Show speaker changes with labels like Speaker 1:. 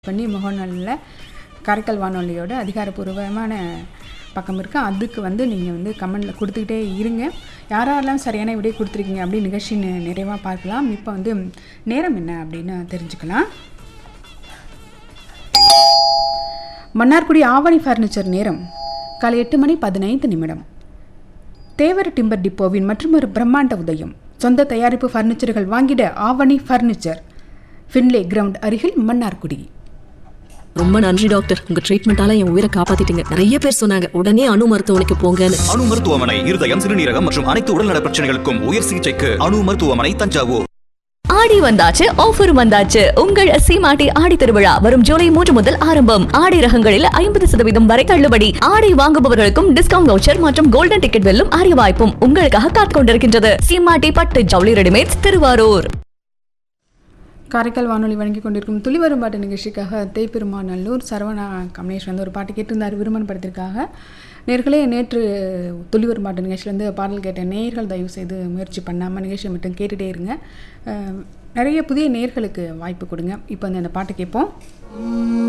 Speaker 1: பண்ணி முகநூலில் காரைக்கால் வானொலியோட அதிகாரப்பூர்வமான பக்கம் இருக்குது அதுக்கு வந்து நீங்கள் வந்து கமெண்டில் கொடுத்துக்கிட்டே இருங்க யாரெல்லாம் சரியான விடை கொடுத்துருக்கீங்க அப்படின்னு நிகழ்ச்சி நி- நிறைவாக பார்க்கலாம் இப்போ வந்து நேரம் என்ன அப்படின்னு தெரிஞ்சுக்கலாம் மன்னார்குடி ஆவணி ஃபர்னிச்சர் நேரம் காலை எட்டு மணி பதினைந்து நிமிடம் தேவர் டிம்பர் டிப்போவின் மற்றொரு பிரம்மாண்ட உதயம் சொந்த தயாரிப்பு ஃபர்னிச்சர்கள் வாங்கிட ஆவணி ஃபர்னிச்சர் ஃபின்லே கிரவுண்ட் அருகில் மன்னார்குடி
Speaker 2: ரொம்ப நன்றி டாக்டர் உங்க ட்ரீட்மெண்டால என் உயிரை காப்பாத்திட்டீங்க நிறைய பேர் சொன்னாங்க உடனே அணு மருத்துவமனைக்கு போங்கன்னு
Speaker 3: அணு மருத்துவமனை இருதயம் சிறுநீரகம் மற்றும் அனைத்து உடல்நல பிரச்சனைகளுக்கும் உயர் சிகிச்சைக்கு அணு மருத்துவமனை தஞ்சாவூர்
Speaker 4: ஆடி வந்தாச்சு ஆஃபர் வந்தாச்சு உங்கள் சீமாட்டி ஆடி திருவிழா வரும் ஜூலை மூன்று முதல் ஆரம்பம் ஆடை ரகங்களில் ஐம்பது சதவீதம் வரை தள்ளுபடி ஆடை வாங்குபவர்களுக்கும் டிஸ்கவுண்ட் வவுச்சர் மற்றும் கோல்டன் டிக்கெட் வெல்லும் அரிய வாய்ப்பும் உங்களுக்காக காத்துக் கொண்டிருக்கின்றது சீமாட்டி பட்டு ஜவுளி ரெடிமேட்ஸ் திருவாரூர்
Speaker 1: காரைக்கால் வானொலி வழங்கி கொண்டிருக்கும் துளிவரும் பாட்டு நிகழ்ச்சிக்காக தேய்பெருமாநல்லூர் சரவணா கமலேஷ் வந்து ஒரு பாட்டு கேட்டிருந்தார் விருமன் படத்திற்காக நேர்களே நேற்று துளிவரும் பாட்டு நிகழ்ச்சியில் வந்து பாடல் கேட்ட நேர்கள் தயவு செய்து முயற்சி பண்ணாமல் நிகழ்ச்சியை மட்டும் கேட்டுகிட்டே இருங்க அஹ், நிறைய புதிய நேர்களுக்கு வாய்ப்பு கொடுங்க இப்போ வந்து அந்த பாட்டு கேட்போம்